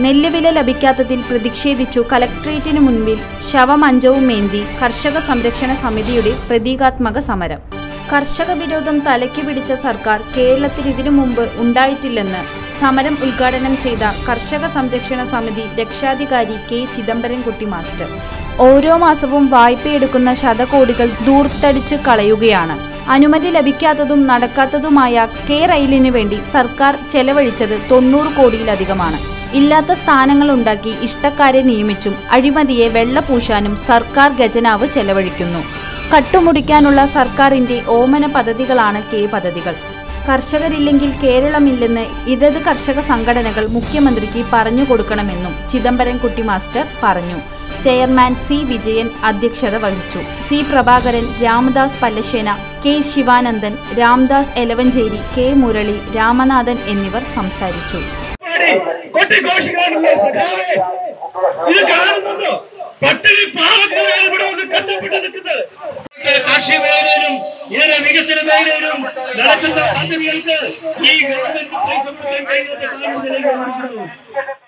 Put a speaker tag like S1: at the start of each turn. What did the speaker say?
S1: നെല്ലുവില ലഭിക്കാത്തതിൽ പ്രതിഷേധിച്ചു കലക്ട്രേറ്റിന് മുൻപിൽ ശവമഞ്ചവും മേന്തി കർഷക സംരക്ഷണ സമിതിയുടെ പ്രതീകാത്മക സമരം കർഷക വിരോധം തലയ്ക്ക് പിടിച്ച സർക്കാർ കേരളത്തിൽ ഇതിനു മുമ്പ് ഉണ്ടായിട്ടില്ലെന്ന് സമരം ഉദ്ഘാടനം ചെയ്ത കർഷക സംരക്ഷണ സമിതി രക്ഷാധികാരി കെ ചിദംബരൻകുട്ടി മാസ്റ്റർ ഓരോ മാസവും വായ്പയെടുക്കുന്ന ശതകോടികൾ ദൂർത്തടിച്ച് കളയുകയാണ് അനുമതി ലഭിക്കാത്തതും നടക്കാത്തതുമായ കെ റെയിലിന് വേണ്ടി സർക്കാർ ചെലവഴിച്ചത് തൊണ്ണൂറ് കോടിയിലധികമാണ് ഇല്ലാത്ത സ്ഥാനങ്ങൾ ഉണ്ടാക്കി ഇഷ്ടക്കാരെ നിയമിച്ചും അഴിമതിയെ വെള്ളപൂശാനും സർക്കാർ ഖജനാവ് ചെലവഴിക്കുന്നു കട്ടുമുടിക്കാനുള്ള സർക്കാരിന്റെ ഓമന പദ്ധതികളാണ് കെ പദ്ധതികൾ കർഷകരില്ലെങ്കിൽ കേരളമില്ലെന്ന് ഇടത് കർഷക സംഘടനകൾ മുഖ്യമന്ത്രിക്ക് പറഞ്ഞു കൊടുക്കണമെന്നും ചിദംബരൻകുട്ടി മാസ്റ്റർ പറഞ്ഞു ചെയർമാൻ സി വിജയൻ അധ്യക്ഷത വഹിച്ചു C Prabhakaran Ramadas Pallassana K Sivanandan Ramdas Elavanchery K Murali Ramanathan എന്നിവർ സംസാരിച്ചു
S2: കൊട്ടിഘോഷിക്കാനുള്ള സഖാവേ ഇത് കാണുന്നുണ്ടോ പട്ടിണി പാവങ്ങളാണ് ഇവിടെ ഒന്ന് കഷ്ടപ്പെട്ട് നിൽക്കുന്നത് കാർഷിക മേഖലയിലും ഇതര വികസന മേഖലയിലും നടക്കുന്ന പദ്ധതികൾക്ക് ഈ ഗവൺമെന്റ് പൈസ കൊടുക്കാൻ കഴിയാത്ത സാഹചര്യത്തിലേക്ക് വന്നിരിക്കുന്നു